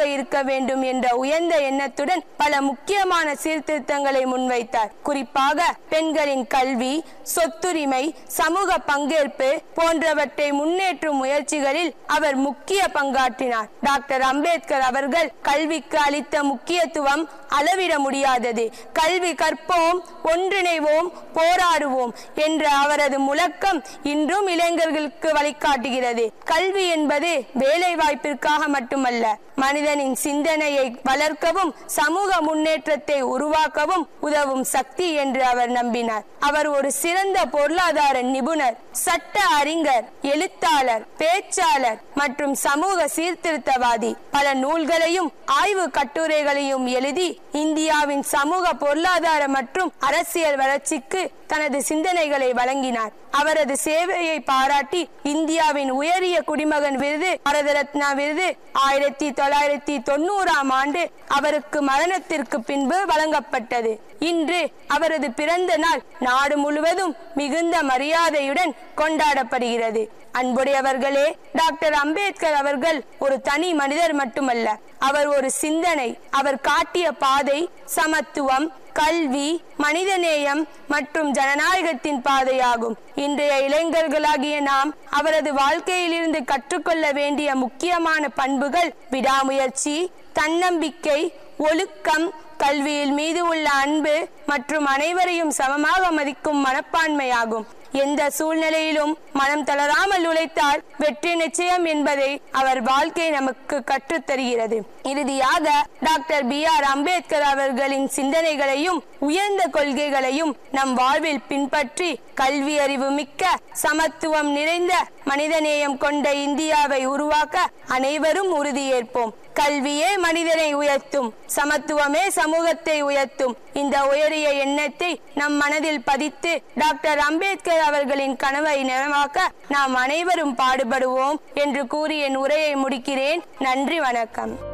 இருக்க வேண்டும் என்ற உயர்ந்த எண்ணத்துடன் பல முக்கியமான சீர்திருத்தங்களை முன்வைத்தார் குறிப்பாக பெண்களின் கல்வி சொத்துரிமை சமூக பங்கேற்பு போன்றவற்றை முன்னேற்றும் முயற்சிகளில் அவர் முக்கிய பங்காற்றினார் டாக்டர் அம்பேத்கர் அவர்கள் கல்விக்கு அளித்த முக்கியத்துவம் அளவிட முடியாதது கல்வி கற்போம் ஒன்றிணைவோம் போராடுவோம் என்ற அவரது முழக்கம் இன்றும் இளைஞர்களுக்கு வழிகாட்டுகிறது கல்வி என்பது வேலை வாய்ப்பிற்காக மட்டுமல்ல மனிதனின் சிந்தனையை வளர்க்கவும் சமூக முன்னேற்றத்தை உருவாக்கவும் உதவும் சக்தி என்று அவர் நம்பினார் அவர் ஒரு சிறந்த பொருளாதார நிபுணர் சட்ட அறிஞர் எழுத்தாளர் பேச்சாளர் மற்றும் சமூக சீர்திருத்தவாதி பல நூல்களையும் ஆய்வு கட்டுரைகளையும் எழுதி இந்தியாவின் சமூக பொருளாதார மற்றும் அரசியல் வளர்ச்சிக்கு தனது சிந்தனைகளை வழங்கினார் அவரது சேவையை பாராட்டி இந்தியாவின் உயரிய குடிமகன் விருது பாரத ரத்னா விருது ஆயிரத்தி தொள்ளாயிரத்தி தொண்ணூறாம் ஆண்டு அவருக்கு மரணத்திற்கு பின்பு வழங்கப்பட்டது இன்று அவரது பிறந்த நாள் நாடு முழுவதும் மிகுந்த மரியாதையுடன் கொண்டாடப்படுகிறது அன்புடையவர்களே டாக்டர் அம்பேத்கர் அவர்கள் ஒரு தனி மனிதர் மட்டுமல்ல அவர் ஒரு சிந்தனை அவர் காட்டிய பாதை சமத்துவம் கல்வி மனிதநேயம் மற்றும் ஜனநாயகத்தின் பாதையாகும் இன்றைய இளைஞர்களாகிய நாம் அவரது வாழ்க்கையிலிருந்து கற்றுக்கொள்ள வேண்டிய முக்கியமான பண்புகள் விடாமுயற்சி தன்னம்பிக்கை ஒழுக்கம் கல்வியில் மீது உள்ள அன்பு மற்றும் அனைவரையும் சமமாக மதிக்கும் மனப்பான்மையாகும் எந்த சூழ்நிலையிலும் மனம் தளராமல் உழைத்தால் வெற்றி நிச்சயம் என்பதை அவர் வாழ்க்கை நமக்கு கற்றுத் தருகிறது இறுதியாக டாக்டர் பி ஆர் அம்பேத்கர் அவர்களின் சிந்தனைகளையும் உயர்ந்த கொள்கைகளையும் நம் வாழ்வில் பின்பற்றி கல்வி அறிவு மிக்க சமத்துவம் நிறைந்த மனிதநேயம் கொண்ட இந்தியாவை உருவாக்க அனைவரும் உறுதியேற்போம் கல்வியே மனிதனை உயர்த்தும் சமத்துவமே சமூகத்தை உயர்த்தும் இந்த உயரிய எண்ணத்தை நம் மனதில் பதித்து டாக்டர் அம்பேத்கர் அவர்களின் கனவை நினைவாக்க நாம் அனைவரும் பாடுபடுவோம் என்று கூறி என் உரையை முடிக்கிறேன் நன்றி வணக்கம்